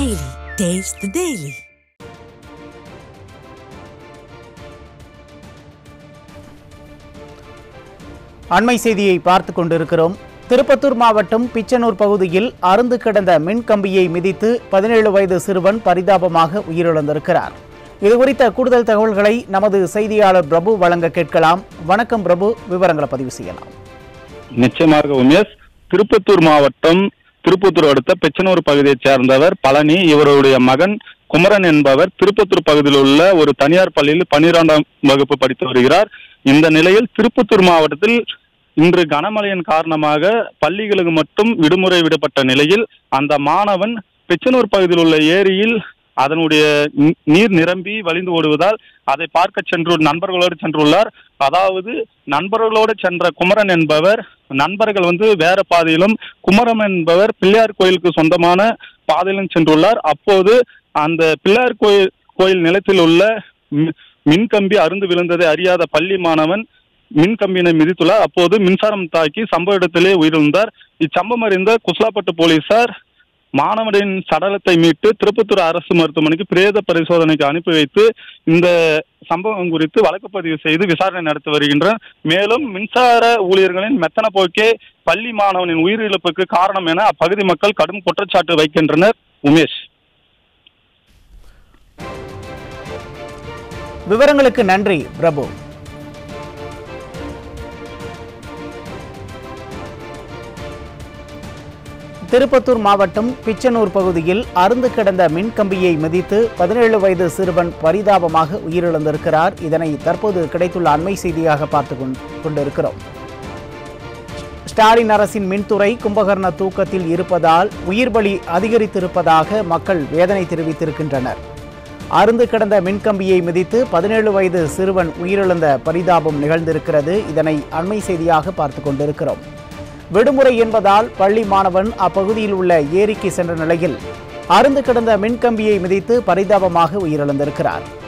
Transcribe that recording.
Daily. Taste the Daily. அண்மை செய்தியை பார்த்து கொண்டிருக்கிறோம் திருப்பத்தூர் மாவட்டம் பிச்சனூர் பகுதியில் அருந்து கிடந்த மின் கம்பியை மிதித்து பதினேழு வயது சிறுவன் பரிதாபமாக உயிரிழந்திருக்கிறார் இது குறித்த கூடுதல் தகவல்களை நமது செய்தியாளர் பிரபு வழங்க கேட்கலாம் வணக்கம் பிரபு விவரங்களை பதிவு செய்யலாம் நிச்சயமாக உமேஷ் திருப்பத்தூர் மாவட்டம் திருப்பத்தூர் அடுத்த பெச்சனூர் பகுதியைச் சேர்ந்தவர் பழனி இவருடைய மகன் குமரன் என்பவர் திருப்பத்தூர் பகுதியில் உள்ள ஒரு தனியார் பள்ளியில் பன்னிரெண்டாம் வகுப்பு படித்து வருகிறார் இந்த நிலையில் திருப்பத்தூர் மாவட்டத்தில் இன்று கனமழையின் காரணமாக பள்ளிகளுக்கு மட்டும் விடுமுறை விடப்பட்ட நிலையில் அந்த மாணவன் பெச்சனூர் பகுதியில் உள்ள ஏரியில் அதனுடைய நீ- நீர் நிரம்பி வழிந்து ஓடுவதால் அதை பார்க்க சென்று நண்பர்களோடு சென்றுள்ளார் அதாவது நண்பர்களோடு சென்ற குமரன் என்பவர் நண்பர்கள் வந்து வேற பாதையிலும் குமரன் என்பவர் பிள்ளையார் கோயிலுக்கு சொந்தமான பாதையிலும் சென்றுள்ளார் அப்போது அந்த பிள்ளையார் கோயில் கோயில் நிலத்தில் உள்ள மி- மின்கம்பி அருந்து விழுந்ததை அறியாத பள்ளி மாணவன் மின்கம்பியினை மிதித்துள்ளார் அப்போது மின்சாரம் தாக்கி சம்பவ இடத்திலே உயிரிழந்தார் இச்சம்பவம் அறிந்த குஸ்லாப்பட்டு போலீசார் மாணவனின் சடலத்தை மீட்டு திருப்பத்தூர் அரசு மருத்துவமனைக்கு பிரேத பரிசோதனைக்கு அனுப்பி வைத்து இந்த சம்பவம் குறித்து வழக்கு பதிவு செய்து விசாரணை நடத்தி வருகின்றனர் மேலும் மின்சார ஊழியர்களின் மெத்தன போக்கே பள்ளி மாணவனின் உயிரிழப்புக்கு காரணம் என அப்பகுதி மக்கள் கடும் குற்றச்சாட்டு வைக்கின்றனர் உமேஷ் விவரங்களுக்கு நன்றி பிரபு திருப்பத்தூர் மாவட்டம் பிச்சனூர் பகுதியில் அருந்து கிடந்த மின்கம்பியை மிதித்து பதினேழு வயது சிறுவன் பரிதாபமாக உயிரிழந்திருக்கிறார் இதனை தற்போது கிடைத்துள்ள அண்மை செய்தியாக பார்த்து கொண்- கொண்டிருக்கிறோம் ஸ்டாலின் அரசின் மின்துறை கும்பகர்ண தூக்கத்தில் இருப்பதால் உயிர் பலி அதிகரித்திருப்பதாக மக்கள் வேதனை தெரிவித்திருக்கின்றனர் அருந்து கிடந்த மின்கம்பியை மிதித்து பதினேழு வயது சிறுவன் உயிரிழந்த பரிதாபம் நிகழ்ந்திருக்கிறது இதனை அண்மை செய்தியாக பார்த்து கொண்டிருக்கிறோம் விடுமுறை என்பதால் பள்ளி மாணவன் அப்பகுதியில் உள்ள ஏரிக்கு சென்ற நிலையில் அருந்து கிடந்த மின்கம்பியை மிதித்து பரிதாபமாக உயிரிழந்திருக்கிறார்